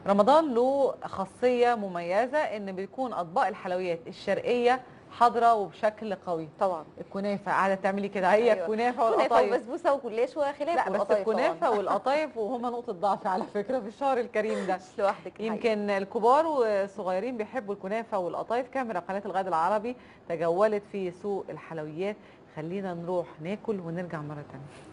رمضان له خاصيه مميزه ان بيكون اطباق الحلويات الشرقيه حاضره وبشكل قوي طبعا الكنافه قاعده تعملي كده هي أيوة. الكنافه كنافه والقطايف وبسبوسه وجلاش وخلاف لا بس والقطايف الكنافه طبعاً. والقطايف وهما نقطه ضعف على فكره في الشهر الكريم ده مش لوحدك الحقيقة. يمكن الكبار والصغيرين بيحبوا الكنافه والقطايف كاميرا قناه الغد العربي تجولت في سوق الحلويات خلينا نروح ناكل ونرجع مره ثانيه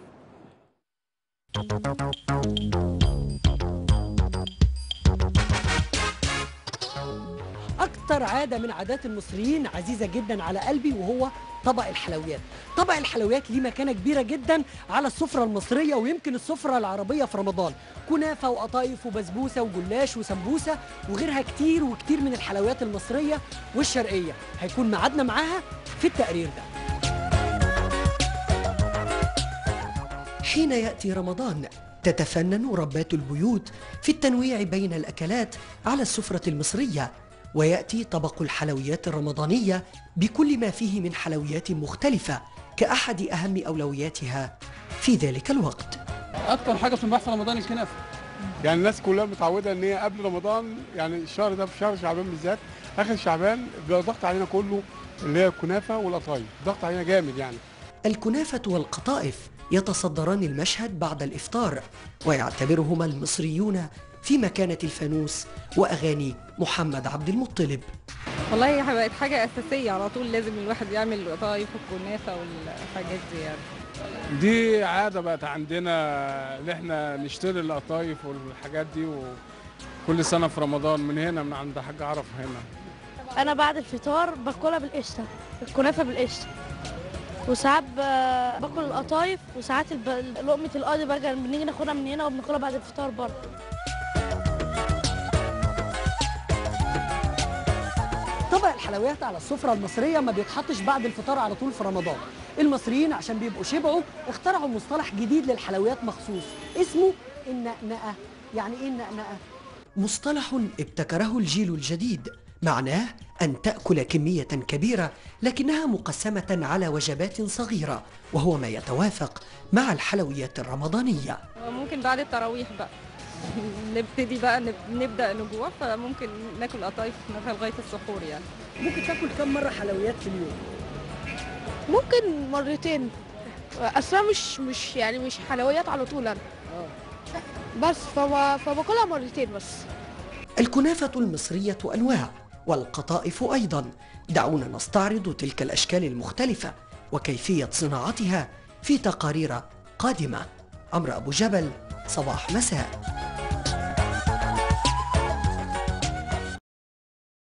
اكتر عاده من عادات المصريين عزيزه جدا على قلبي وهو طبق الحلويات طبق الحلويات ليه مكانه كبيره جدا على السفره المصريه ويمكن السفره العربيه في رمضان كنافه وقطايف وبسبوسه وجلاش وسمبوسه وغيرها كتير وكتير من الحلويات المصريه والشرقيه هيكون ميعادنا معاها في التقرير ده حين ياتي رمضان تتفنن ربات البيوت في التنويع بين الاكلات على السفره المصريه وياتي طبق الحلويات الرمضانيه بكل ما فيه من حلويات مختلفه كاحد اهم اولوياتها في ذلك الوقت اكتر حاجه بتنباع في رمضان الكنافه يعني الناس كلها متعوده ان هي قبل رمضان يعني الشهر ده في شهر شعبان بالذات اخر شعبان بيبقى ضغط علينا كله اللي هي الكنافه والقطايف ضغط علينا جامد يعني الكنافه والقطائف يتصدران المشهد بعد الافطار ويعتبرهما المصريون في مكانه الفانوس واغاني محمد عبد المطلب والله هي بقت حاجة أساسية على طول لازم الواحد يعمل القطايف والكنافة والحاجات دي يعني دي عاده بقت عندنا ان احنا نشتري القطايف والحاجات دي وكل سنه في رمضان من هنا من عند حاج عرف هنا انا بعد الفطار باكلها بالقشطه الكنافه بالقشطه وساعات ب- باكل القطايف وساعات الب- لقمه القاضي بقى بنيجي ناخدها من هنا وبناكلها بعد الفطار برضه طبق الحلويات على السفرة المصرية ما بيتحطش بعد الفطار على طول في رمضان المصريين عشان بيبقوا شبعوا اخترعوا مصطلح جديد للحلويات مخصوص اسمه النقنقة يعني ايه النقنقة؟ مصطلح ابتكره الجيل الجديد معناه أن تأكل كمية كبيرة لكنها مقسمة على وجبات صغيرة وهو ما يتوافق مع الحلويات الرمضانية وممكن بعد التراويح بقى نبتدي بقى نب- نبدأ نجوع فممكن ناكل قطايف كنافة لغاية السحور يعني ممكن تاكل كم مرة حلويات في اليوم؟ ممكن مرتين اصلا مش مش يعني مش حلويات على طول انا بس فما فباكلها مرتين بس الكنافة المصرية أنواع والقطائف أيضا دعونا نستعرض تلك الأشكال المختلفة وكيفية صناعتها في تقارير قادمة عمرو أبو جبل صباح مساء